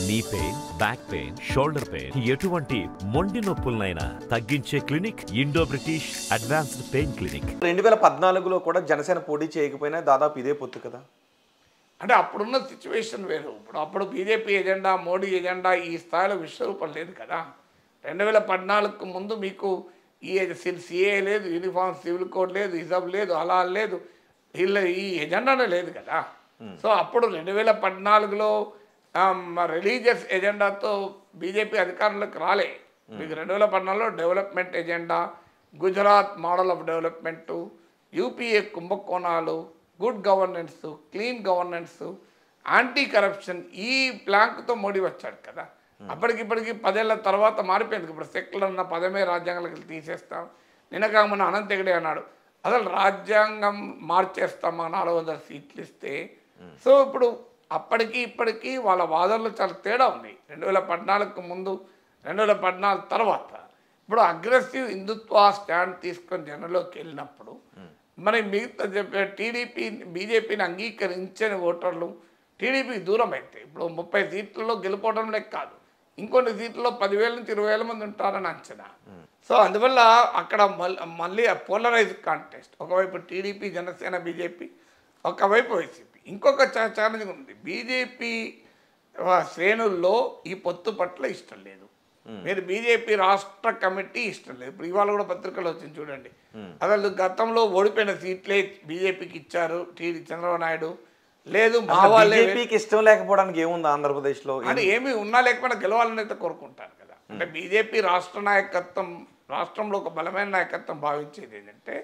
నీ pain back pain shoulder pain ఎటువంటి మొండి నొప్పులనైనా తగ్గించే clinic Indo British advanced pain clinic రెండు వేల పద్నాలుగులో కూడా జనసేన పోటీ చేయకపోయినా దాదాపు ఇదే పొత్తు కదా అంటే అప్పుడున్న సిచ్యువేషన్ వేరు ఇప్పుడు అప్పుడు బీజేపీ ఎజెండా మోడీ ఎజెండా ఈ స్థాయిలో విశ్వరూపం లేదు కదా రెండు వేల పద్నాలుగుకు ముందు మీకు ఈ సిఏ లేదు యూనిఫామ్ సివిల్ కోడ్ లేదు హిజాబ్ లేదు అలా లేదు వీళ్ళ ఈ ఎజెండానే లేదు కదా సో అప్పుడు రెండు వేల పద్నాలుగులో రిలీజియస్ ఎజెండాతో బీజేపీ అధికారంలోకి రాలే మీకు రెండు వేల పద్నాలుగులో development agenda Gujarat model of development UPA కుంభకోణాలు good governance clean governance anti corruption ఈ ప్లాంక్తో మోడీ వచ్చాడు కదా అప్పటికిప్పటికి పదేళ్ల తర్వాత మారిపోయింది ఇప్పుడు సెక్యులర్ అన్న పదమే రాజ్యాంగాలకు తీసేస్తాం నిన్నగా మన అనంత హెగడే అన్నాడు అసలు రాజ్యాంగం మార్చేస్తామా నాలుగు వందల సీట్లు ఇస్తే సో ఇప్పుడు అప్పటికి ఇప్పటికీ వాళ్ళ వాదనలు చాలా తేడా ఉంది రెండు వేల పద్నాలుగుకు ముందు రెండు వేల పద్నాలుగు తర్వాత ఇప్పుడు అగ్రెసివ్ హిందుత్వ స్టాండ్ తీసుకొని జనంలోకి వెళ్ళినప్పుడు మరి మిగతా చెప్పే టీడీపీ బీజేపీని అంగీకరించని ఓటర్లు టీడీపీకి దూరం అయితే ఇప్పుడు ముప్పై సీట్లలో గెలుపోవడం లెక్క కాదు ఇంకొన్ని సీట్లలో పదివేల నుంచి ఇరవై వేల మంది ఉంటారని అంచనా సో అందువల్ల అక్కడ మల్- మళ్ళీ పోలరైజ్ కాంటెస్ట్ ఒకవైపు టీడీపీ జనసేన బీజేపీ ఒకవైపు వైసీపీ ఇంకొక ఛాలెంజ్ ఉంది బీజేపీ శ్రేణుల్లో ఈ పొత్తు పట్ల ఇష్టం లేదు మీరు బీజేపీ రాష్ట్ర కమిటీ ఇష్టం లేదు ఇప్పుడు ఇవాళ కూడా పత్రికలు వచ్చింది చూడండి అసలు గతంలో ఓడిపోయిన సీట్లే బీజేపీకి ఇచ్చారు టీడీ చంద్రబాబు నాయుడు లేదు మా వాళ్ళే బీజేపీకి ఇష్టం లేకపోవడానికి ఏముంది ఆంధ్రప్రదేశ్లో అంటే ఏమి ఉన్నా లేకపోయినా గెలవాలని అయితే కోరుకుంటారు కదా అంటే బీజేపీ రాష్ట్ర నాయకత్వం రాష్ట్రంలో ఒక బలమైన నాయకత్వం భావించేది ఏంటంటే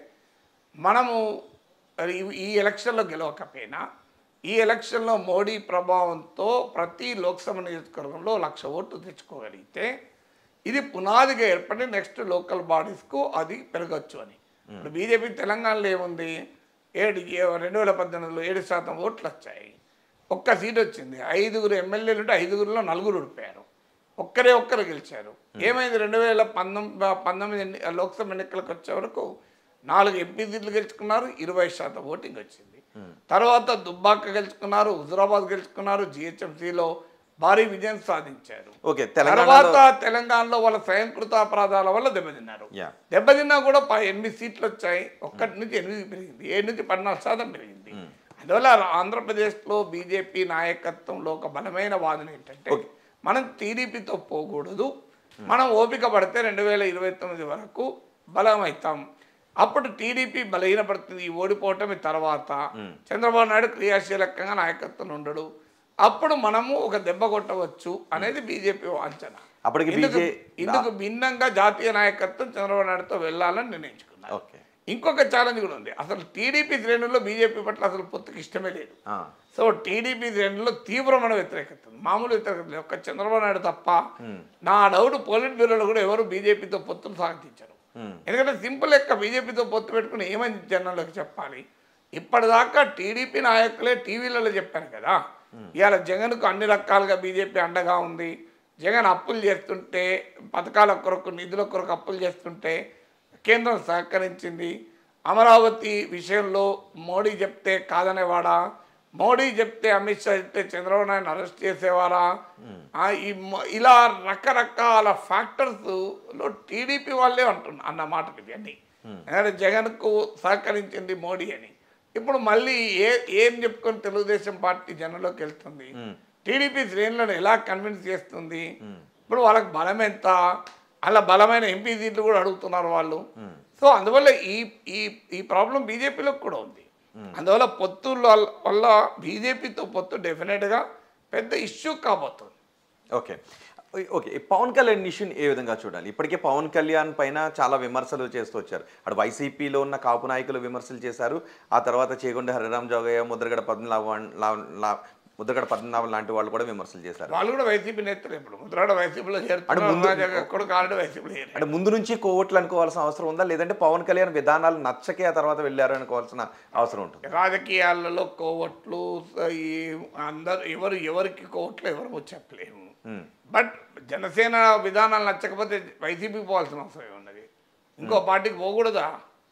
మనము అది ఈ- ఈ ఎలక్షన్లో గెలవకపోయినా ఈ ఎలక్షన్లో మోడీ ప్రభావంతో ప్రతి లోక్సభ నియోజకవర్గంలో లక్ష ఓట్లు తెచ్చుకోగలిగితే ఇది పునాదిగా ఏర్పడి నెక్స్ట్ లోకల్ బాడీస్కు అది పెరగచ్చు అని ఇప్పుడు బీజేపీ తెలంగాణలో ఏముంది ఏడు ఏ- రెండు వేల పద్దెనిమిదిలో ఏడు శాతం ఓట్లు వచ్చాయి ఒక్క సీట్ వచ్చింది ఐదుగురు ఎమ్మెల్యేలు ఉంటే ఐదుగురిలో నలుగురు ఓడిపోయారు ఒక్కరే ఒక్కరు గెలిచారు ఏమైంది రెండు వేల పంతొమ్మిది పంతొమ్మిది ఎన్ని లోక్సభ ఎన్నికలకు వచ్చే వరకు నాలుగు ఎంపీ సీట్లు గెలుచుకున్నారు ఇరవై శాతం ఓటింగ్ వచ్చింది తర్వాత దుబ్బాక గెలుచుకున్నారు హుజురాబాద్ గెలుచుకున్నారు జిహెచ్ఎంసీలో భారీ విజయం సాధించారు ఓకే తర్వాత తెలంగాణలో తెలంగాణలో వాళ్ళ స్వయంకృత అపరాధాల వల్ల దెబ్బతిన్నారు యా దెబ్బతిన్నా కూడా ప- ఎనిమిది సీట్లు వచ్చాయి ఒక్కటి నుంచి ఎనిమిది పెరిగింది ఏడు నుంచి పద్నాలుగు శాతం పెరిగింది అందువల్ల ఆంధ్రప్రదేశ్లో బీజేపీ నాయకత్వంలో ఒక బలమైన వాదన ఏంటంటే మనం టీడీపీతో పోకూడదు మనం ఓపిక పడితే రెండు వేల ఇరవై తొమ్మిది వరకు బలమవుతాం అప్పుడు టీడీపీ బలహీనపడుతుంది ఈ ఓడిపోవటం తర్వాత చంద్రబాబు నాయుడు క్రియాశీలకంగా నాయకత్వం ఉండడు అప్పుడు మనము ఒక దెబ్బ కొట్టవచ్చు అనేది బీజేపీ అంచనా అప్పటికి ఇందుకు- బీజే- ఇందుకు భిన్నంగా జాతీయ నాయకత్వం చంద్రబాబు నాయుడుతో వెళ్ళాలని నిర్ణయించుకున్నారు ఓకే ఇంకొక ఛాలెంజ్ కూడా ఉంది అసలు టీడీపీ శ్రేణుల్లో బీజేపీ పట్ల అసలు పొత్తుకి ఇష్టమే లేదు ఆ, సో టీడీపీ శ్రేణుల్లో తీవ్రమైన వ్యతిరేకత ఉంది మామూలు వ్యతిరేకత లేదు ఒక్క చంద్రబాబు నాయుడు తప్ప నా డౌట్ పోలిట్ బ్యూరోలో కూడా ఎవరు బీజేపీతో పొత్తులు సాగించారు ఎందుకంటే సింపుల్ లెక్క బీజేపీతో పొత్తు పెట్టుకుని ఏమని జనాలకు చెప్పాలి ఇప్పటిదాకా టీడీపీ నాయకులే టీవీలలో చెప్పారు కదా ఇవాళ జగన్కు అన్ని రకాలుగా బీజేపీ అండగా ఉంది జగన్ అప్పులు చేస్తుంటే పథకాల కొరకు నిధుల కొరకు అప్పులు చేస్తుంటే కేంద్రం సహకరించింది అమరావతి విషయంలో మోడీ చెప్తే కాదనేవాడా మోడీ చెప్తే అమిత్ షా చెప్తే చంద్రబాబు నాయుడు అరెస్ట్ చేసేవారా ఆ, ఈ మ- ఇలా రకరకాల ఫ్యాక్టర్స్ లో టీడీపీ వాళ్ళే అంటున్నా అన్న మాటలు ఇవన్నీ ఎందుకంటే జగన్కు సహకరించింది మోడీ అని ఇప్పుడు మళ్ళీ ఏ ఏం చెప్పుకొని తెలుగుదేశం పార్టీ జనంలోకి వెళ్తుంది టీడీపీ శ్రేణులను ఎలా కన్విన్స్ చేస్తుంది ఇప్పుడు వాళ్ళకి బలం ఎంత అలా బలమైన ఎంపీ సీట్లు కూడా అడుగుతున్నారు వాళ్ళు సో అందువల్ల ఈ ఈ ఈ ప్రాబ్లం బీజేపీలో కూడా ఉంది అందువల్ల పొత్తుల వల్ల బీజేపీతో పొత్తు డెఫినెట్గా పెద్ద ఇష్యూ కాబోతుంది ఓకే ఓకే ఈ పవన్ కళ్యాణ్ ఇష్యూని ఏ విధంగా చూడాలి ఇప్పటికే పవన్ కళ్యాణ్ పైన చాలా విమర్శలు చేస్తూ వచ్చారు అటు వైసీపీలో ఉన్న కాపు నాయకులు విమర్శలు చేశారు ఆ తర్వాత చేగొండ హరిరామ్ జోగయ్య ముద్రగడ పద్మనాభం లా- లా- ముద్రగడ పద్మనాభం లాంటి వాళ్ళు కూడా విమర్శలు చేశారు వాళ్ళు కూడా వైసీపీ నేతలు ఇప్పుడు ముద్రాడ వైసీపీలో అంటే చేరుతున్నారు ముందు- రాజా కొడుకు ఆల్రెడీ వైసీపీలో చేరారు. అంటే ముందు నుంచి కోవట్లు అనుకోవాల్సిన అవసరం ఉందా లేదంటే పవన్ కళ్యాణ్ విధానాలు నచ్చకే ఆ తర్వాత వెళ్ళారు అనుకోవాల్సిన అవసరం ఉంటుంది రాజకీయాలలో కోవట్లు ఈ అందరు ఎవరు ఎవరికి కోవట్లు ఎవరు చెప్పలేము బట్ జనసేన విధానాలు నచ్చకపోతే వైసీపీకి పోవాల్సిన అవసరం ఉన్నది ఇంకో పార్టీకి పోకూడదా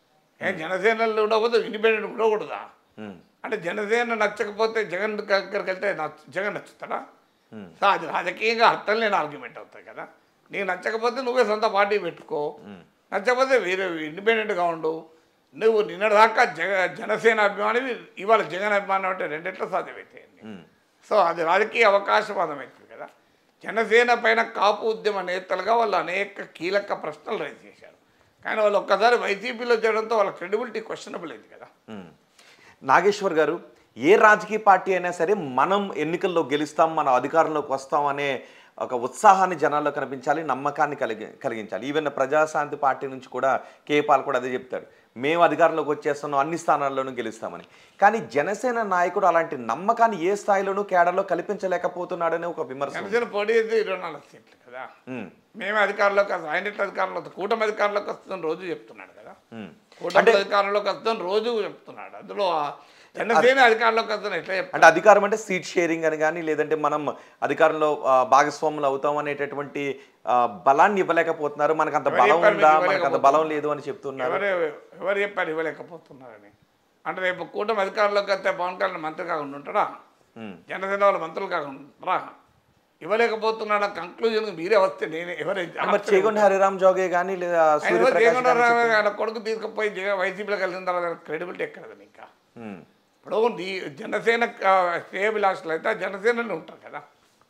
ఏ జనసేనలో ఉండకపోతే ఇండిపెండెంట్ ఉండకూడదా అంటే జనసేన నచ్చకపోతే జగన్ దగ్గరికి వెళ్తే నచ్చ- జగన్ నచ్చుతాడా సో అది రాజకీయంగా అర్థం లేని ఆర్గ్యుమెంట్ అవుతుంది కదా నీకు నచ్చకపోతే నువ్వే సొంత పార్టీ పెట్టుకో నచ్చకపోతే వేరే ఇండిపెండెంట్గా ఉండు నువ్వు నిన్నటిదాకా జగ జనసేన అభిమానివి ఇవాళ జగన్ అభిమానం అంటే రెండిట్లో సాధ్యమవుతాయి సో అది రాజకీయ అవకాశవాదం అవుతుంది కదా జనసేన పైన కాపు ఉద్యమ నేతలుగా వాళ్ళు అనేక కీలక ప్రశ్నలు రైజ్ చేశారు కానీ వాళ్ళు ఒక్కసారి వైసీపీలో చేయడంతో వాళ్ళ క్రెడిబిలిటీ క్వశ్చనబుల్ అయింది కదా మ్మ్. నాగేశ్వర్ గారు ఏ రాజకీయ పార్టీ అయినా సరే మనం ఎన్నికల్లో గెలుస్తాం మనం అధికారంలోకి వస్తాం అనే ఒక ఉత్సాహాన్ని జనాల్లో కనిపించాలి నమ్మకాన్ని కలిగి కలిగించాలి ఈవెన్ ప్రజాశాంతి పార్టీ నుంచి కూడా కేపాల్ కూడా అదే చెప్తాడు మేము అధికారంలోకి వచ్చేస్తున్నాం అన్ని స్థానాల్లోనూ గెలుస్తామని కానీ జనసేన నాయకుడు అలాంటి నమ్మకాన్ని ఏ స్థాయిలోనూ కేడర్లో కల్పించలేకపోతున్నాడనే ఒక విమర్శ ఉంది. జనసేన పోటీ చేస్తే ఇరవై నాలుగు సీట్లు కదా మ్మ్. మేమే అధికారంలోకి వస్తాం ఆయన ఎట్లా అధికారంలో వస్తాం కూటమి అధికారంలోకి వస్తుందని రోజు చెప్తున్నాడు కదా మ్మ్. కూటమి అధికారంలోకి వస్తాం రోజు చెప్తున్నాడు అందులో ఆ జనసేన అధికారంలోకి వస్తాను ఎట్లా చెప్తాను అంటే అధికారం అంటే సీట్ షేరింగ్ అని కానీ లేదంటే మనం అధికారంలో ఆ, భాగస్వాములు అవుతాం అనేటటువంటి ఆ, బలాన్ని ఇవ్వలేకపోతున్నారు మనకు అంత ఎవరు బలం చెప్పారు ఉందా మీకు మనకు అంత బలం లేదు అని చెప్తున్నారు ఎవరు ఎవరు చెప్పారు ఇవ్వలేకపోతున్నారని అంటే రేపు కూటమి అధికారంలోకి వస్తే పవన్ కళ్యాణ్ మంత్రి కాకుండా ఉంటాడా మ్మ్. జనసేన వాళ్ళ మంత్రులు కాకుండా ఉంటారా ఇవ్వలేకపోతున్నాడు కంక్లూజన్ మీరే వస్తే నేను ఎవరు మరి చేగొండ హరిరామ్ జోగే కానీ లేదా ఆయన ఎవరు సూర్యప్రకాష్ జగన్ గాని రావు ఆయన కొడుకు తీసుకుపోయి జగన్ వైసీపీలో కలిసిన తర్వాత క్రెడిబిలిటీ ఎక్కడదని ఇంకా మ్మ్. ఇప్పుడు నీ జనసేన శ్రేయభిలాషులు అయితే ఆ జనసేనలో ఉంటారు కదా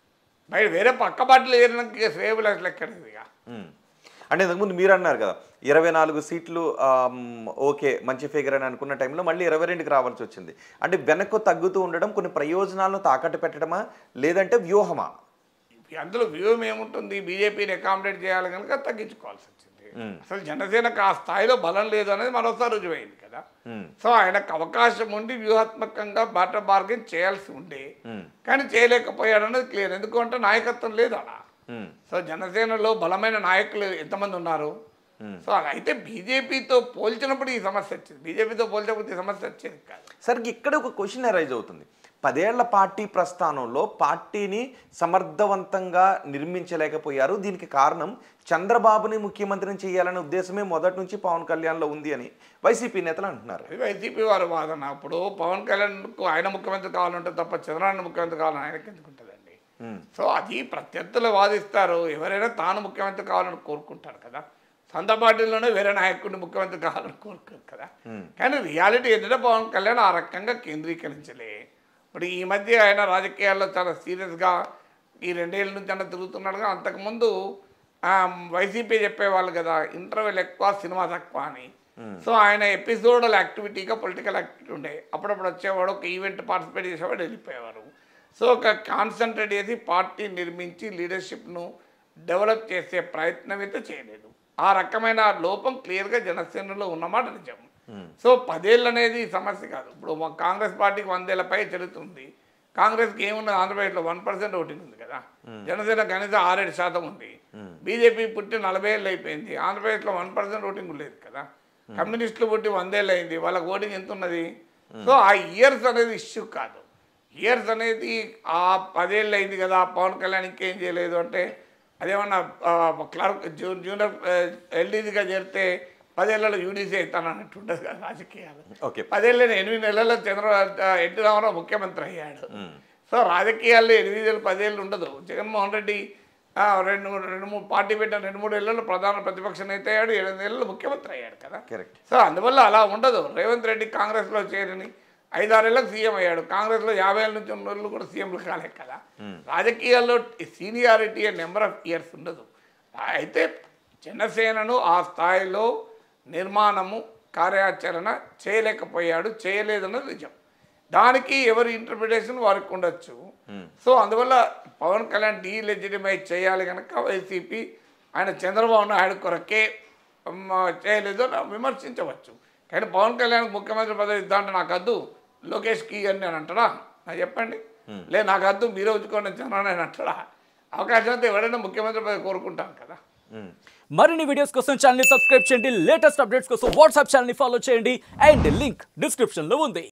బయట వేరే పక్క పార్టీలు ఏరినాక శ్రేయభిలాషులు ఎక్కడది ఇక మ్మ్. అంటే ఇంతకుముందు మీరు అన్నారు కదా ఇరవై నాలుగు సీట్లు ఆమ్, ఓకే మంచి ఫిగర్ అని అనుకున్న టైంలో మళ్ళీ ఇరవై రెండుకి రావాల్సి వచ్చింది అంటే వెనక్కు తగ్గుతూ ఉండడం కొన్ని ప్రయోజనాలను తాకట్టు పెట్టడమా లేదంటే వ్యూహమా అందులో వ్యూహం ఏముంటుంది బీజేపీని అకామిడేట్ చేయాలి కనుక తగ్గించుకోవాల్సి వచ్చింది అసలు జనసేనకు ఆ స్థాయిలో బలం లేదు అనేది మరోసారి రుజువైంది కదా మ్మ్. సో ఆయనకు అవకాశం ఉండి వ్యూహాత్మకంగా బాట బార్గెన్ చేయాల్సి ఉండే మ్మ్. కానీ చేయలేకపోయాడు అనేది క్లియర్ ఎందుకంటే నాయకత్వం లేదు అలా మ్మ్. సో జనసేనలో బలమైన నాయకులు ఎంతమంది ఉన్నారు సో అలా అయితే బీజేపీతో పోల్చినప్పుడు ఈ సమస్య వచ్చింది బీజేపీతో పోల్చినప్పుడు ఈ సమస్య వచ్చేది కాదు సరే ఇక్కడ ఒక క్వశ్చన్ అరైజ్ అవుతుంది పదేళ్ల పార్టీ ప్రస్థానంలో పార్టీని సమర్థవంతంగా నిర్మించలేకపోయారు దీనికి కారణం చంద్రబాబుని ముఖ్యమంత్రిని చేయాలనే ఉద్దేశమే మొదటి నుంచి పవన్ కళ్యాణ్లో ఉంది అని వైసీపీ నేతలు అంటున్నారు అది వైసీపీ వారి వాదన అప్పుడు పవన్ కళ్యాణ్కు ఆయన ముఖ్యమంత్రి కావాలంటే తప్ప చంద్రబాబు ముఖ్యమంత్రి కావాలని ఆయనకి ఎందుకు ఉంటుందండి మ్మ్. సో అది ప్రత్యర్థులు వాదిస్తారు ఎవరైనా తాను ముఖ్యమంత్రి కావాలని కోరుకుంటారు కదా సొంత పార్టీలోనే వేరే నాయకుడిని ముఖ్యమంత్రి కావాలని కోరుకోరు కదా కానీ రియాలిటీ ఏంటంటే పవన్ కళ్యాణ్ ఆ రకంగా కేంద్రీకరించలే ఇప్పుడు ఈ మధ్య ఆయన రాజకీయాల్లో చాలా సీరియస్గా ఈ రెండేళ్ళ నుంచి అన్న తిరుగుతున్నాడుగా అంతకుముందు ఆ, వైసీపీ చెప్పేవాళ్ళు కదా ఇంటర్వెల్ ఎక్కువ సినిమా తక్కువ అని సో ఆయన ఎపిసోడల్ యాక్టివిటీగా పొలిటికల్ యాక్టివిటీ ఉండే అప్పుడప్పుడు వచ్చేవాడు ఒక ఈవెంట్ పార్టిసిపేట్ చేసేవాడు వెళ్ళిపోయేవారు సో ఒక కాన్సన్ట్రేట్ చేసి పార్టీ నిర్మించి లీడర్షిప్ను డెవలప్ చేసే ప్రయత్నం అయితే చేయలేదు ఆ రకమైన లోపం క్లియర్గా జనసేనలో ఉన్నమాట నిజం సో పదేళ్ళు అనేది సమస్య కాదు ఇప్పుడు మా కాంగ్రెస్ పార్టీకి వందేళ్లపై చరిత్ర కాంగ్రెస్కి ఏమున్నది ఆంధ్రప్రదేశ్లో వన్ పర్సెంట్ ఓటింగ్ ఉంది కదా జనసేన కనీసం ఆరేడు శాతం ఉంది బీజేపీ పుట్టి నలభై ఏళ్ళు అయిపోయింది ఆంధ్రప్రదేశ్లో వన్ పర్సెంట్ ఓటింగ్ లేదు కదా కమ్యూనిస్టులు పుట్టి వందేళ్ళు అయింది వాళ్ళకి ఓటింగ్ ఎంత ఉన్నది సో ఆ ఇయర్స్ అనేది ఇష్యూ కాదు ఇయర్స్ అనేది ఆ పదేళ్ళు అయింది కదా పవన్ కళ్యాణ్ ఇంకేం చేయలేదు అంటే అదేమన్నా ఆ, క్లర్క్ జూ జూనియర్ ఎల్డీసీగా చేరితే పదేళ్లలో యూడీసీ అవుతాను అన్నట్టు ఉండదు కదా రాజకీయాలు ఓకే పదేళ్ళు ఎనిమిది నెలల్లో చంద్రబాబు ఎన్టీ రామారావు ముఖ్యమంత్రి అయ్యాడు సో రాజకీయాల్లో ఎనిమిది ఏళ్ళు పదేళ్ళు ఉండదు జగన్మోహన్ రెడ్డి ఆ, రెండు మూడు రెండు మూడు పార్టీ పెట్టిన రెండు మూడు ఏళ్ళలో ప్రధాన ప్రతిపక్ష నేత అయ్యాడు ఎనిమిది నెలల్లో ముఖ్యమంత్రి అయ్యాడు కదా కరెక్ట్ సో అందువల్ల అలా ఉండదు రేవంత్ రెడ్డి కాంగ్రెస్లో చేరని ఐదారేళ్ళకి సీఎం అయ్యాడు కాంగ్రెస్లో యాభై ఏళ్ళ నుంచి ఉన్న వాళ్ళు కూడా సీఎంలు కాలే కదా రాజకీయాల్లో seniority and number of years ఉండదు అయితే జనసేనను ఆ స్థాయిలో నిర్మాణము కార్యాచరణ చేయలేకపోయాడు చేయలేదన్నది నిజం దానికి ఎవరి ఇంటర్ప్రిటేషన్ వారికి ఉండొచ్చు సో అందువల్ల పవన్ కళ్యాణ్ డీలెజిటిమైజ్ చేయాలి కనుక వైసీపీ ఆయన చంద్రబాబు నాయుడు కొరకే మ, చేయలేదు అని విమర్శించవచ్చు కానీ పవన్ కళ్యాణ్ ముఖ్యమంత్రి పదవి ఇద్దామంటే నాకు వద్దు లోకేష్కి అని నేను అంటాడా నాకు చెప్పండి లే నాకు వద్దు మీరే ఉంచుకోండి చంద్రబాబు నాయుడు అంటాడా అవకాశం అయితే ఎవరైనా ముఖ్యమంత్రి పదవి కోరుకుంటాం కదా మరిన్ని వీడియోస్ కోసం ఛానల్ సబ్స్క్రైబ్ చేయండి లేటెస్ట్ అప్డేట్స్ కోసం వాట్సాప్ ఛానల్ ఫాలో చేయండి అండ్ లింక్ డిస్క్రిప్షన్ లో ఉంది